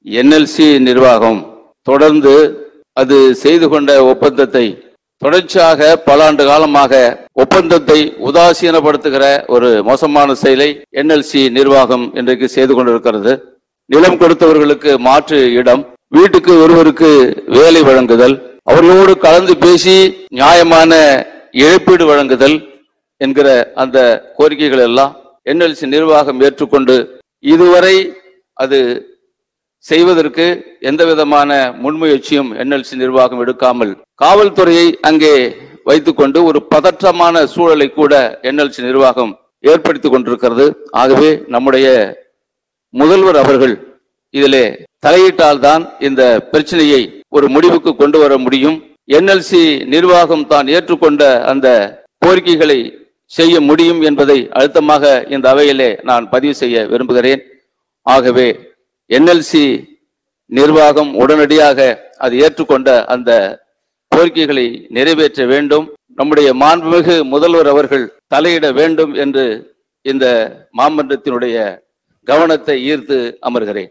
NLC நிர்வாகம் தொடர்ந்து அது செய்து கொண்ட ஒப்பந்தத்தை தொடர்ச்சியாக பல ஆண்டு காலமாக ஒப்பந்தத்தை உதாசீனப்படுத்துகிற ஒரு மோசமான செயலை என்எல்சி நிர்வாகம் இன்றைக்கு செய்து கொண்டிருக்கிறது நிலம் கொடுத்தவர்களுக்கு மாற்று இடம் வீட்டுக்கு ஒருவருக்கு வேலை வழங்குதல் அவர்களோடு கலந்து பேசி நியாயமான இழப்பீடு வழங்குதல் என்கிற அந்த கோரிக்கைகள் எல்லாம் என்எல்சி நிர்வாகம் ஏற்றுக்கொண்டு இதுவரை அது செய்வதற்கு எந்த விதமான முன்முயற்சியும் என்எல்சி நிர்வாகம் எடுக்காமல் காவல்துறையை அங்கே வைத்துக்கொண்டு ஒரு பதற்றமான சூழலை கூட என்எல்சி நிர்வாகம் ஏற்படுத்தி கொண்டிருக்கிறது ஆகவே நம்முடைய முதல்வர் அவர்கள் இதிலே தலையிட்டால்தான் இந்த பிரச்சனையை ஒரு முடிவுக்கு கொண்டு வர முடியும் என்எல்சி நிர்வாகம் தான் ஏற்றுக்கொண்ட அந்த கோரிக்கைகளை செய்ய முடியும் என்பதை அழுத்தமாக இந்த அவையிலே நான் பதிவு செய்ய விரும்புகிறேன் ஆகவே என்எல்சி நிர்வாகம் உடனடியாக அது ஏற்றுக்கொண்ட அந்த கோரிக்கைகளை நிறைவேற்ற வேண்டும் நம்முடைய மாண்புமிகு முதல்வர் அவர்கள் தலையிட வேண்டும் என்று இந்த மாமன்றத்தினுடைய கவனத்தை ஈர்த்து அமர்கிறேன்